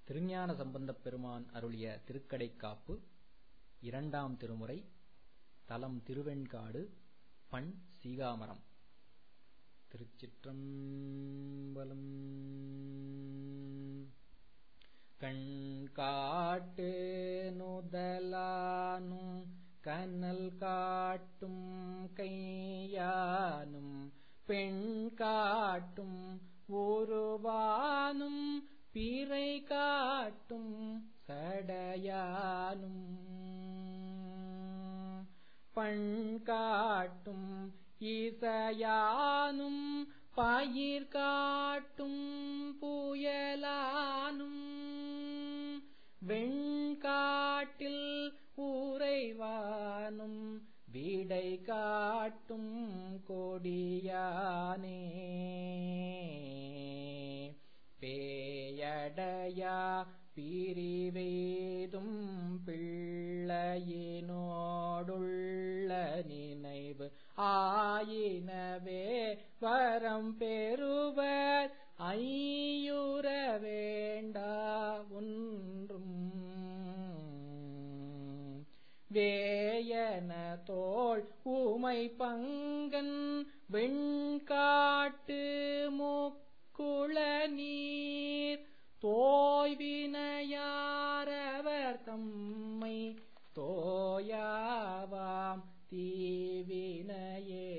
திருஞான சம்பந்தப் பெருமான் அருளிய திருக்கடைக்காப்பு இரண்டாம் திருமுறை தலம் திருவெண்காடு பண் சீகாமரம் திருச்சிற்றம்பலம் கண்காட்டு நுதலானும் கனல் காட்டும் கையானும் பெண் காட்டும் உருவானும் பிறை காட்டும் சடையானும் பண் காட்டும் இசையானும் பயிர் காட்டும் புயலானும் வெண்காட்டில் உறைவானும் வீடை காட்டும் கொடியானே பேயடையா பிரிவேதும் பிள்ளையினோடுள்ள நினைவு ஆயினவே வரம் பெறுவர் ஐயுற வேண்டா ஒன்றும் வேயன தோள் ஊமை பங்கன் வெண்காட்டு முக்குள நீர் தோய்வினையாரவர் தம்மை தோயாவாம் தீவினையே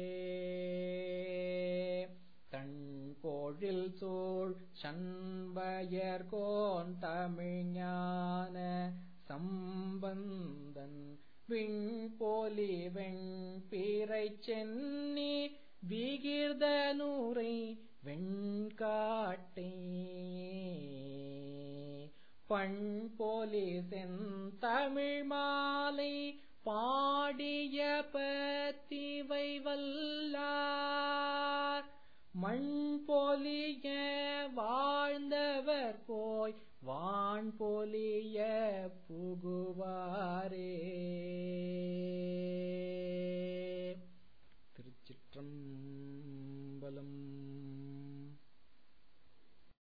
தன் பொழில் சூழ் சண்பயர்கோன் தமிழ்ஞான சம்பந்தன் விண்பொலி வெண்பிறை சென்னி விகிர்தனூரை வெண்காட்டே பண்பொலி செந்தமிழ் மாலை பாடிய பத்திவை வல்லார் மண் பொலிய வாழ்ந்தவர் போய் வான் பொலிய புகுவாரே